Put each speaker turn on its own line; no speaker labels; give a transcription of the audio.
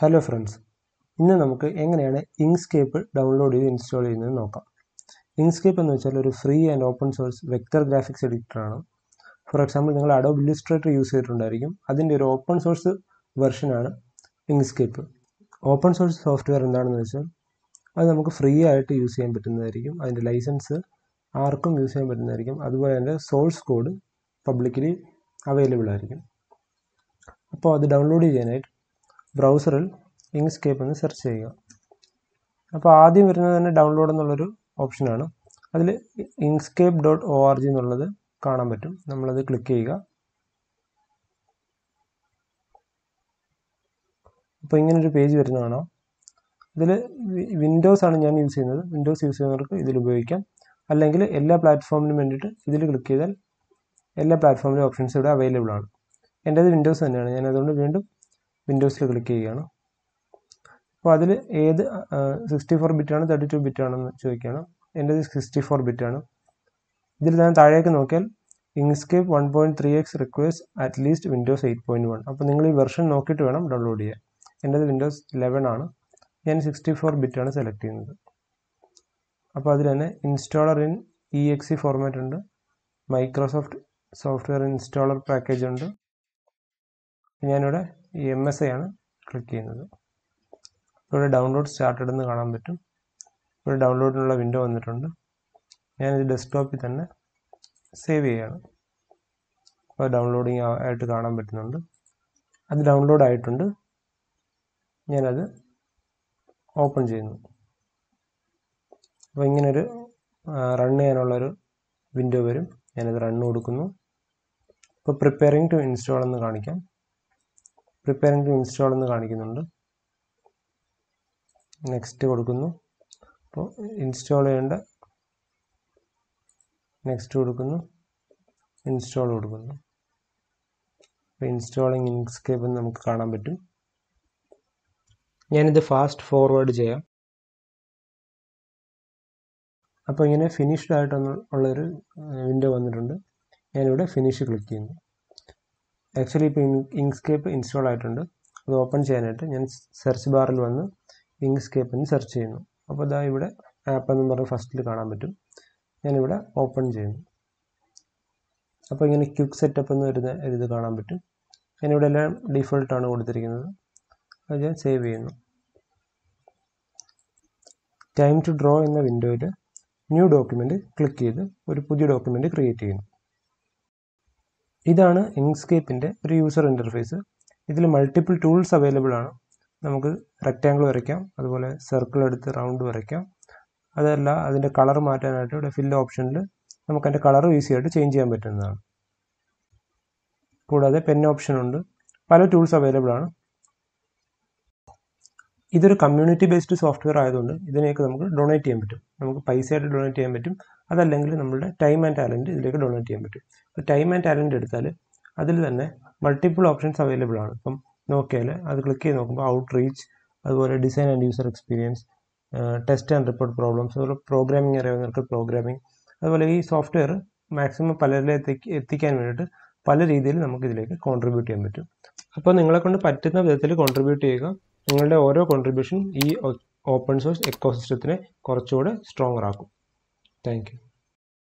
hello friends ഇന്ന് നമുക്ക് എങ്ങനെയാണ് ഇങ്സ്കേപ്പ് ഡൗൺലോഡ് ചെയ്ത് ഇൻസ്റ്റാൾ ചെയ്യുന്നത് നോക്കാം ഇങ്സ്കേപ്പ് എന്ന് വെച്ചാൽ ഒരു free and open source vector graphics എഡിറ്ററാണ് ഫോർ എക്സാമ്പിൾ നിങ്ങൾ അഡോബ് ഇല്ലുസ്ട്രേറ്റർ യൂസ് ചെയ്തിട്ടുണ്ടായിരിക്കും അതിൻ്റെ ഒരു ഓപ്പൺ സോഴ്സ് വെർഷനാണ് ഇങ്സ്കേപ്പ് ഓപ്പൺ സോഴ്സ് സോഫ്റ്റ്വെയർ എന്താണെന്ന് വെച്ചാൽ അത് നമുക്ക് ഫ്രീ ആയിട്ട് യൂസ് ചെയ്യാൻ പറ്റുന്നതായിരിക്കും അതിൻ്റെ ലൈസൻസ് ആർക്കും യൂസ് ചെയ്യാൻ പറ്റുന്നതായിരിക്കും അതുപോലെ തന്നെ സോഴ്സ് കോഡ് പബ്ലിക്കലി അവൈലബിൾ ആയിരിക്കും അപ്പോൾ അത് ഡൗൺലോഡ് ചെയ്യാനായിട്ട് ബ്രൗസറിൽ ഇങ്സ്കേപ്പ് എന്ന് സെർച്ച് ചെയ്യുക അപ്പോൾ ആദ്യം വരുന്നത് തന്നെ ഡൗൺലോഡ് എന്നുള്ളൊരു ഓപ്ഷനാണ് അതിൽ Inkscape dot O R G എന്നുള്ളത് കാണാൻ പറ്റും നമ്മളത് ക്ലിക്ക് ചെയ്യുക അപ്പോൾ ഇങ്ങനൊരു പേജ് വരുന്നതാണോ ഇതിൽ വിൻഡോസ് ആണ് ഞാൻ യൂസ് ചെയ്യുന്നത് വിൻഡോസ് യൂസ് ചെയ്യുന്നവർക്ക് ഇതിൽ ഉപയോഗിക്കാം അല്ലെങ്കിൽ എല്ലാ പ്ലാറ്റ്ഫോമിനും വേണ്ടിയിട്ട് ഇതിൽ ക്ലിക്ക് ചെയ്താൽ എല്ലാ പ്ലാറ്റ്ഫോമിലെ ഓപ്ഷൻസ് ഇവിടെ അവൈലബിൾ ആണ് എൻ്റേത് വിൻഡോസ് തന്നെയാണ് ഞാൻ അതുകൊണ്ട് വീണ്ടും വിൻഡോസിൽ ക്ലിക്ക് ചെയ്യുകയാണ് അപ്പോൾ അതിൽ ഏത് സിക്സ്റ്റി ഫോർ ബിറ്റാണ് തേർട്ടി ടു ബിറ്റാണെന്ന് ചോദിക്കുകയാണ് എൻ്റേത് സിക്സ്റ്റി ഫോർ ബിറ്റാണ് ഇതിൽ തന്നെ താഴേക്ക് നോക്കിയാൽ Inkscape one point three X requires at least Windows eight point one അപ്പോൾ നിങ്ങൾ ഈ വെർഷൻ നോക്കിയിട്ട് വേണം ഡൗൺലോഡ് ചെയ്യാൻ എൻ്റേത് വിൻഡോസ് ലെവൻ ആണ് ഞാൻ സിക്സ്റ്റി ഫോർ ബിറ്റാണ് സെലക്ട് ചെയ്യുന്നത് അപ്പോൾ അതിൽ തന്നെ installer in E X C format ഉണ്ട് മൈക്രോസോഫ്റ്റ് സോഫ്റ്റ്വെയർ ഇൻസ്റ്റാളർ പാക്കേജ് ഉണ്ട് ഞാനിവിടെ ഈ എം എസ് ഐ ആണ് ക്ലിക്ക് ചെയ്യുന്നത് ഇവിടെ ഡൗൺലോഡ് സ്റ്റാർട്ടഡ് എന്ന് കാണാൻ പറ്റും ഇവിടെ ഡൗൺലോഡിനുള്ള വിൻഡോ വന്നിട്ടുണ്ട് ഞാനിത് ഡെസ്ക്ടോപ്പിൽ തന്നെ സേവ് ചെയ്യുകയാണ് അപ്പോൾ ഡൗൺലോഡിങ് ആയിട്ട് കാണാൻ പറ്റുന്നുണ്ട് അത് ഡൗൺലോഡ് ആയിട്ടുണ്ട് ഞാനത് ഓപ്പൺ ചെയ്യുന്നു അപ്പോൾ ഇങ്ങനൊരു റൺ ചെയ്യാനുള്ളൊരു വിൻഡോ വരും ഞാനത് റണ്ണ് കൊടുക്കുന്നു ഇപ്പോൾ പ്രിപ്പയറിംഗ് ടു ഇൻസ്റ്റാൾ എന്ന് കാണിക്കാം പ്രിപ്പയറിംഗ് ടു ഇൻസ്റ്റാൾ എന്ന് കാണിക്കുന്നുണ്ട് നെക്സ്റ്റ് കൊടുക്കുന്നു അപ്പോൾ ഇൻസ്റ്റാൾ ചെയ്യേണ്ട നെക്സ്റ്റ് കൊടുക്കുന്നു ഇൻസ്റ്റാൾ കൊടുക്കുന്നു അപ്പോൾ ഇൻസ്റ്റാളിങ് ഇൻസ്കേപ്പ് എന്ന് നമുക്ക് കാണാൻ പറ്റും ഞാനിത് ഫാസ്റ്റ് ഫോർവേഡ് ചെയ്യാം അപ്പോൾ ഇങ്ങനെ ഫിനിഷ്ഡ് ആയിട്ടൊന്ന് ഉള്ളൊരു വിൻഡോ വന്നിട്ടുണ്ട് ഞാനിവിടെ ഫിനിഷ് ക്ലിക്ക് ചെയ്യുന്നു ആക്ച്വലി ഇപ്പോൾ ഇങ്സ്കേപ്പ് ഇൻസ്റ്റാൾ ആയിട്ടുണ്ട് അത് ഓപ്പൺ ചെയ്യാനായിട്ട് ഞാൻ സെർച്ച് ബാറിൽ വന്ന് ഇങ്സ്കേപ്പ് എന്ന് സെർച്ച് ചെയ്യുന്നു അപ്പോൾ ഇതാ ഇവിടെ ആപ്പ് എന്ന് പറഞ്ഞ് ഫസ്റ്റിൽ കാണാൻ പറ്റും ഞാനിവിടെ ഓപ്പൺ ചെയ്യുന്നു അപ്പോൾ ഇങ്ങനെ ക്വിക്ക് സെറ്റപ്പ് എന്ന് വരുന്ന ഇത് കാണാൻ പറ്റും ഞാനിവിടെ എല്ലാം ഡിഫോൾട്ടാണ് കൊടുത്തിരിക്കുന്നത് അത് ഞാൻ സേവ് ചെയ്യുന്നു ടൈം ടു ഡ്രോ എന്ന വിൻഡോയിൽ ന്യൂ ഡോക്യുമെൻറ്റ് ക്ലിക്ക് ചെയ്ത് ഒരു പുതിയ ഡോക്യുമെൻറ്റ് ക്രിയേറ്റ് ചെയ്യുന്നു ഇതാണ് ഇങ്സ്കേപ്പിൻ്റെ ഒരു യൂസർ ഇൻ്റർഫേസ് ഇതിൽ മൾട്ടിപ്പിൾ ടൂൾസ് അവൈലബിൾ ആണ് നമുക്ക് റെക്റ്റാങ്കിൾ വരയ്ക്കാം അതുപോലെ സർക്കിൾ എടുത്ത് റൗണ്ട് വരയ്ക്കാം അതല്ല അതിൻ്റെ കളർ മാറ്റാനായിട്ട് ഇവിടെ ഫില്ല് ഓപ്ഷനിൽ നമുക്ക് അതിൻ്റെ കളർ ഈസി ആയിട്ട് ചേഞ്ച് ചെയ്യാൻ പറ്റുന്നതാണ് കൂടാതെ പെൻ ഓപ്ഷൻ ഉണ്ട് പല ടൂൾസ് അവൈലബിൾ ആണ് ഇതൊരു കമ്മ്യൂണിറ്റി ബേസ്ഡ് സോഫ്റ്റ്വെയർ ആയതുകൊണ്ട് ഇതിനെയൊക്കെ നമുക്ക് ഡൊണേറ്റ് ചെയ്യാൻ പറ്റും നമുക്ക് പൈസയായിട്ട് ഡൊണേറ്റ് ചെയ്യാൻ പറ്റും അതല്ലെങ്കിൽ നമ്മളുടെ ടൈം ആൻഡ് ടാലൻറ്റ് ഇതിലേക്ക് ഡൊണേറ്റ് ചെയ്യാൻ പറ്റും ഇപ്പോൾ ടൈം ആൻഡ് ടാലൻറ്റ് എടുത്താൽ അതിൽ തന്നെ മൾട്ടിപ്പിൾ ഓപ്ഷൻസ് അവൈലബിൾ ആണ് ഇപ്പം നോക്കിയാൽ അത് ക്ലിക്ക് ചെയ്ത് നോക്കുമ്പോൾ ഔട്ട് റീച്ച് അതുപോലെ design and user experience test and report problems അതുപോലെ പ്രോഗ്രാമിംഗ് അറിയാവുന്നവർക്ക് പ്രോഗ്രാമിംഗ് അതുപോലെ ഈ സോഫ്റ്റ്വെയർ മാക്സിമം പലരിലേക്ക് എത്തിക്കാൻ വേണ്ടിയിട്ട് പല രീതിയിൽ നമുക്ക് ഇതിലേക്ക് കോൺട്രിബ്യൂട്ട് ചെയ്യാൻ പറ്റും അപ്പോൾ നിങ്ങളെ കൊണ്ട് പറ്റുന്ന വിധത്തിൽ കോൺട്രിബ്യൂട്ട് ചെയ്യുക നിങ്ങളുടെ ഓരോ കോൺട്രിബ്യൂഷൻ ഈ ഓപ്പൺ സോഴ്സ് എക്കോസിസ്റ്റത്തിനെ കുറച്ചുകൂടെ സ്ട്രോങ്ങർ ആക്കും താങ്ക്